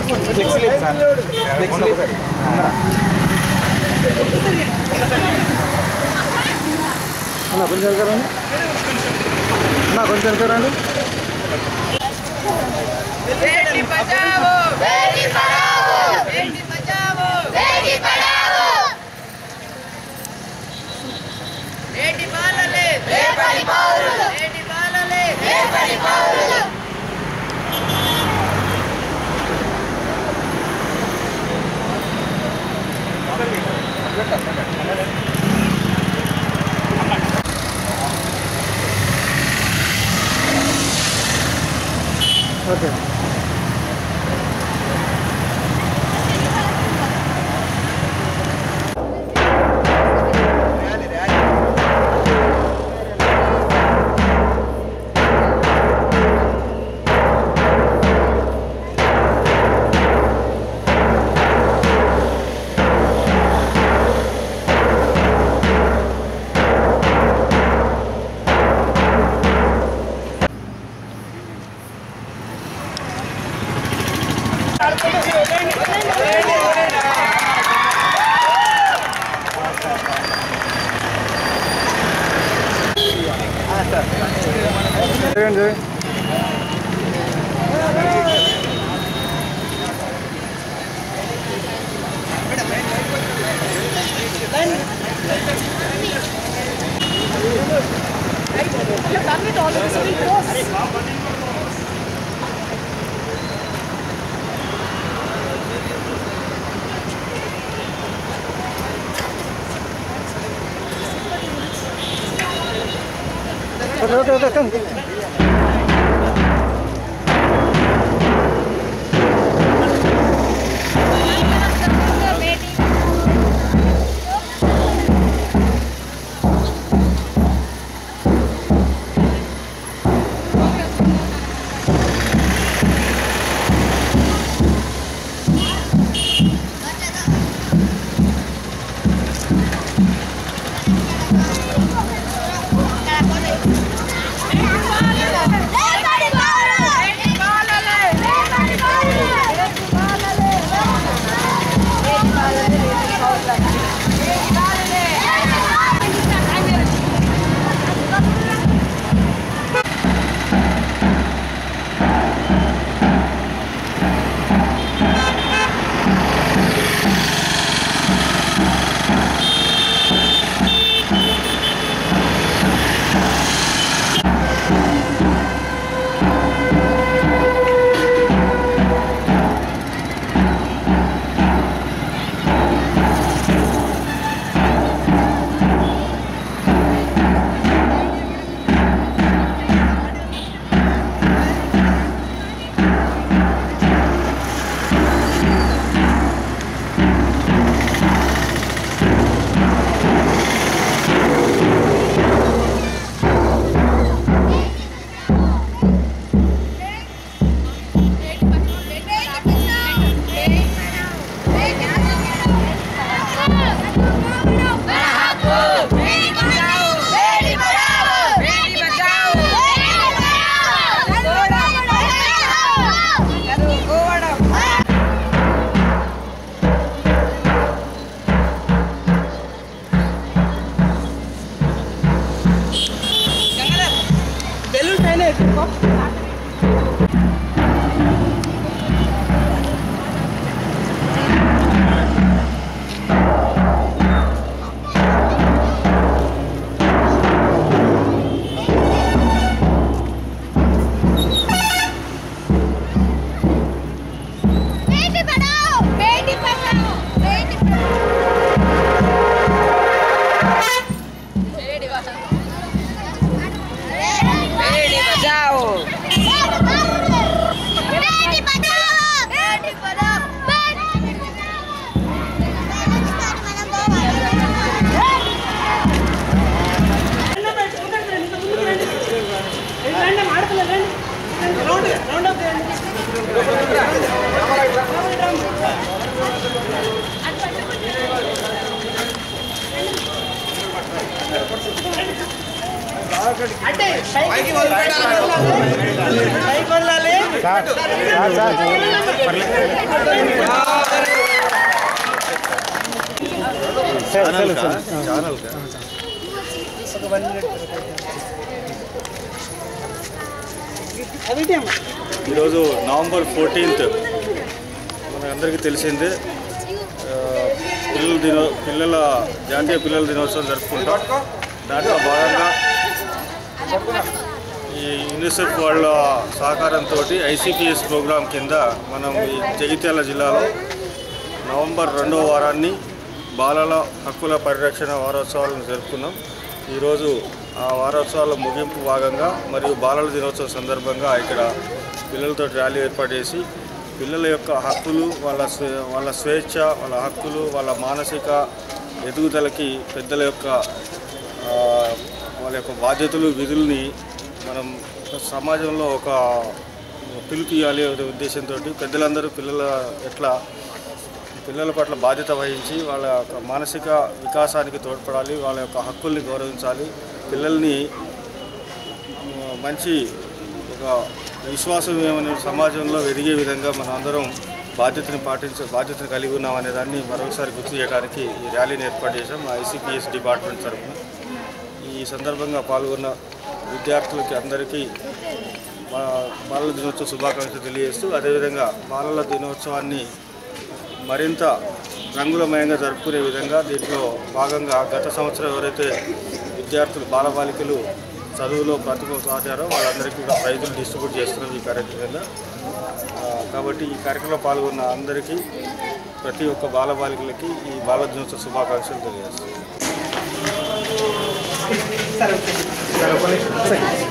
flexi లేదు sir flexi లేదు అన్న కొంచెం వెళ్తారండి అన్న కొంచెం వెళ్తారండి बेटी बचाओ बेटी पढ़ाओ बेटी बचाओ बेटी पढ़ाओ बेटी బాలలే రేపటి పౌరులు బేటి బాలలే రేపటి పౌరులు ఓకే చేయండి ఓకే ఓకే ఓకే ఓకే बेटी అంటే పైకి పైకి వదలాలి ఈరోజు నవంబర్ ఫోర్టీన్త్ మనందరికీ తెలిసిందే ఆ, పిల్లల దినో పిల్లల జాతీయ పిల్లల దినోత్సవం జరుపుకుంటాం దాంట్లో భాగంగా ఈ యూనిసెఫ్ వాళ్ళ సహకారంతో ఐసిపిఎస్ ప్రోగ్రాం కింద మనం ఈ జగిత్యాల జిల్లాలో నవంబర్ రెండవ వారాన్ని బాలల హక్కుల పరిరక్షణ వారోత్సవాలను జరుపుకున్నాం ఈరోజు ఆ వారోత్సవాల ముగింపు భాగంగా మరియు బాలల దినోత్సవం సందర్భంగా ఇక్కడ పిల్లలతో ర్యాలీ ఏర్పాటు చేసి పిల్లల యొక్క హక్కులు వాళ్ళ స్వే- వాళ్ళ స్వేచ్ఛ వాళ్ళ హక్కులు వాళ్ళ మానసిక ఎదుగుదలకి పెద్దల యొక్క ఆ, వాళ్ళ యొక్క బాధ్యతలు విధుల్ని మనం సమాజంలో ఒక పిలుపు ఇవ్వాలి అనే ఉద్దేశంతో పెద్దలందరూ పిల్లల ఎట్లా పిల్లల పట్ల బాధ్యత వహించి వాళ్ళ యొక్క మానసిక వికాసానికి తోడ్పడాలి వాళ్ళ యొక్క హక్కుల్ని గౌరవించాలి పిల్లల్ని ఆ, మంచి ఒక విశ్వాసం ఏమనే సమాజంలో ఎదిగే విధంగా మనం అందరం బాధ్యతని పాటించ బాధ్యతను కలిగి ఉన్నాం అనే దాన్ని మరొకసారి గుర్తు చేయడానికి ఈ ర్యాలీని ఏర్పాటు చేశాం ఐసిపిఎస్ డిపార్ట్మెంట్ తరఫున ఈ సందర్భంగా పాల్గొన్న విద్యార్థులకి అందరికీ మా బాలల దినోత్సవ శుభాకాంక్షలు తెలియజేస్తూ అదేవిధంగా బాలల దినోత్సవాన్ని మరింత రంగులమయంగా జరుపుకునే విధంగా దీంట్లో భాగంగా గత సంవత్సరం ఎవరైతే విద్యార్థులు బాలబాలికలు చదువులో ప్రతిభ సాటారో వాళ్ళందరికీ కూడా ప్రైజులు డిస్ట్రిబ్యూట్ చేస్తున్నాం ఈ కార్యక్రమంగా ఆ, కాబట్టి ఈ కార్యక్రమంలో పాల్గొన్న అందరికీ ప్రతి ఒక్క బాలబాలికలకి ఈ బాల దినోత్సవ శుభాకాంక్షలు తెలియజేస్తున్నాం సరే